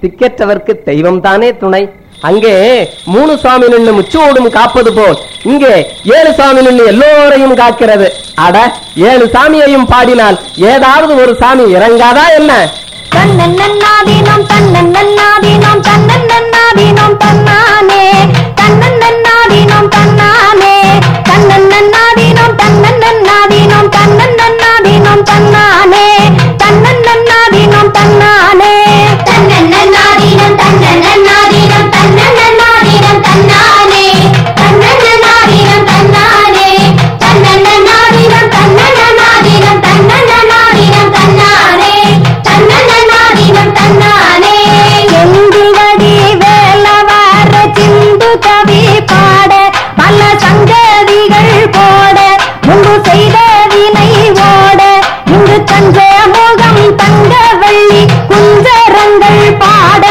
திக்கற்றவர்க்கு தெய்வம் தானே துணை அங்கே மூணு சுவாமி நின்று முச்சோடும் காப்பது போல் இங்கே ஏழு சாமி நின்று எல்லோரையும் காக்கிறது அட ஏழு சாமியையும் பாடினால் ஏதாவது ஒரு சாமி இறங்காதா என்ன தன்னன்னாதீனம் தன்னன்னாதீனம் தன்னன்னாதீனம் தன்னானே தன்னன்னாதீனம் தன்னானே தன்னன்னாதீனம் தன்னன்னாதீனம் தன்னன்னாதீனம் தன்னானே தன்னன்னாதீனம் தன்னானே தன்னன்னாதீனம் தன்னன்னாதீனம் தன்னன்னாதீனம் தன்னானே தன்னன்னாதீனம் தன்னானே தன்னன்னாதீனம் தன்னன்னாதீனம் தன்னன்னாதீனம் தன்னானே தன்னன்னாதீனம் தன்னானே செந்துவடி வேலவார சிந்து கவி பாட பல சங்கதிகள் போட முன்பு செய்த வினை ஓட இங்கு தஞ்ச முகம் தங்க வெள்ளி குஞ்சரங்கள் பாட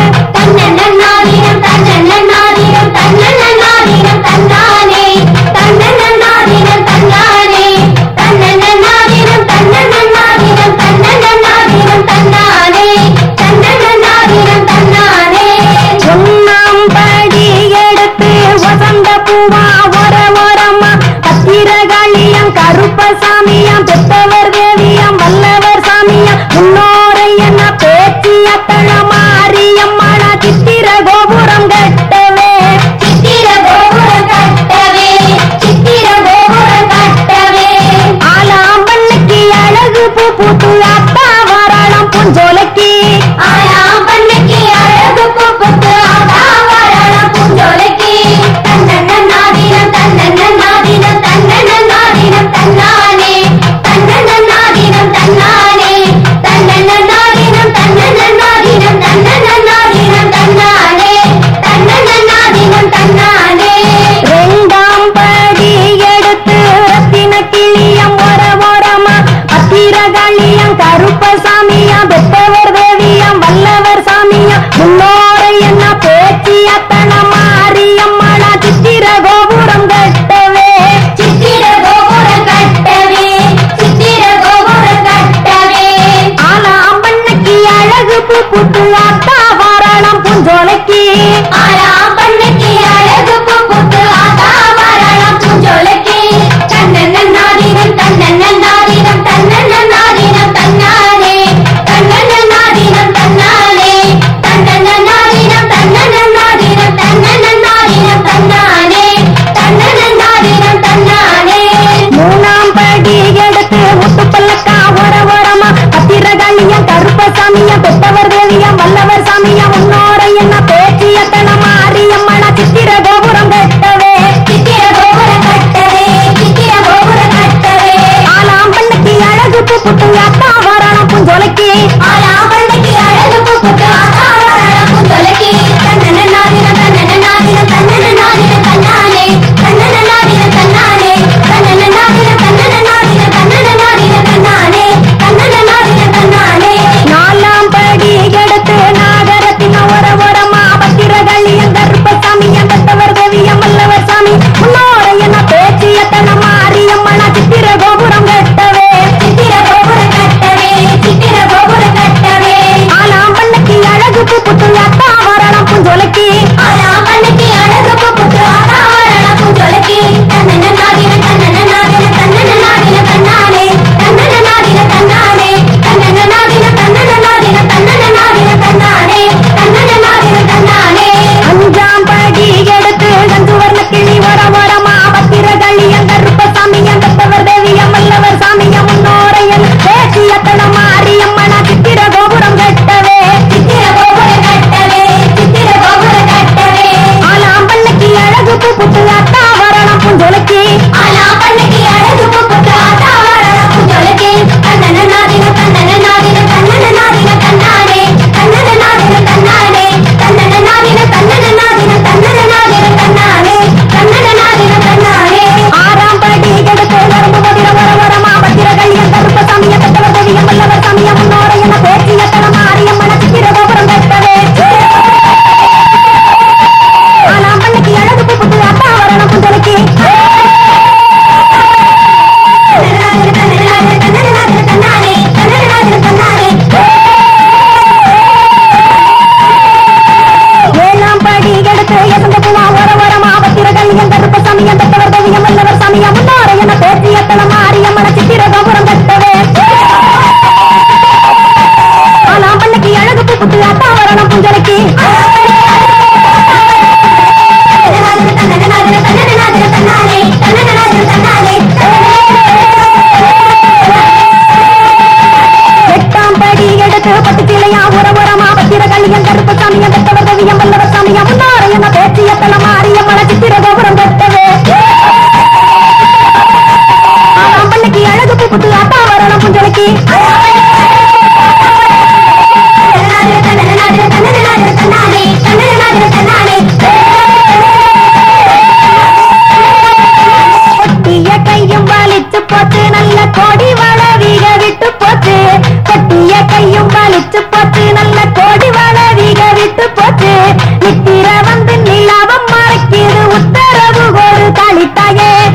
தன்னன்னாதீனம் தன்னன்னாதீனம் தன்னன்னாதீனம் தன்னானே தன்னன்னாதீனம் தன்னானே தன்னன்னாதீனம் தன்னன்னாதீனம் தன்னன்னாதீனம் தன்னானே தன்னன்னாதீனம் தன்னானே ஒன்னாம் படி எடுத்து வசந்த பூவா ஒர ஒரமா பத்திரகாளியம் கருப்பசாமியாம் பெத்தவர் தேவியாம் வல்லவர் சாமியாம் முன்னோரை என்ன பேச்சிய தளமாரியம்மன சித்திர கோபுரம் கட்டவே சித்திர கோபுரம் கட்டவே சித்திர கோபுரம் கட்டவே ஆலாம்பண்ணுக்கு அழகு பூ பூத்து அத்தா வராளம் பூஞ்சோலைக்கு ஆலாம்பண்ணுக்கு அழகு பூ பூத்து அத்தா வராளம் பூஞ்சோலைக்கு தன்னன்னாதீனம் தன்னன்னாதீனம் தன்னன்னாதீனம் தன்னானே தன்னன்னாதீனம் தன்னானே தன்னன்னாதீனம் தன்னன்னாதீனம் தன்னன்னாதீனம் தன்னானே தன்னன்னாதீனம் தன்னானே ரெண்டாம் படி எடுத்து ரத்தின கிளியம் ஒர ஓரமா பத்திரகாளியம் கருப்பசாமியாம் பெத்தவர் தேவியாம் வல்லவர் சாமியாம் முன்னோரை என்ன பேச்சி அத்தன மாரியம்மனா சித்திர கோபுரம் கட்டவே சித்திர கோபுரம் கட்டவே சித்திர கோபுரம் கட்டவே ஆனா அம்மன்னைக்கு அழகு பூ புட்டு ஆத்தா வாராளம் பூஞ்சோலைக்கு ஆனா அம்மன்னைக்கு அழகு பூ புட்டு ஆத்தா வாராளம் பூஞ்சோலைக்கு தன்னன்னாதீனம் தன்னன்னாதீனம் தன்னன்னாதீனம் தன்னானே தன்னன்னாதீனம் தன்னானே தன்னன்னாதீனம் தன்னன்னாதீனம் தன்னன்னாதீனம் தன்னானே தன்னன்னாதீனம் தன்னானே மூணாம் படி எடுத்து முத்து பல்லக்கா ஒர ஓரமா பத்திரகாளியம் கருப்பசாமியம் பெத்தவர் தேவியம் வல்லவர் சாமியம் முன்னோரை என்ன பேச்சிய தனமாரி பட்டு பட்டு சீலையா உர உரமா பத்திர கல்லியம் கருப்பு சாமியம் பெற்றவர் கவியம் வல்லவர் சாமியம் முன்னார என்ன பேச்சிய தலமாரிய மல சித்திர கோபுரம் கட்டவே ஆம்பளைக்கு அழகு புட்டு அத்தா வரணும் புஞ்சலுக்கு கொட்டிய கையும் வலிச்சு போச்சு நல்ல கோடி வளவிக விட்டு போச்சு கொட்டிய கையும் வலிச்சு போச்சு நல்ல கோடி வளவிக விட்டு போச்சு நித்திர வந்து நிலாவம் மறைக்கிது உத்தரவு ஒரு தாளித்தாயே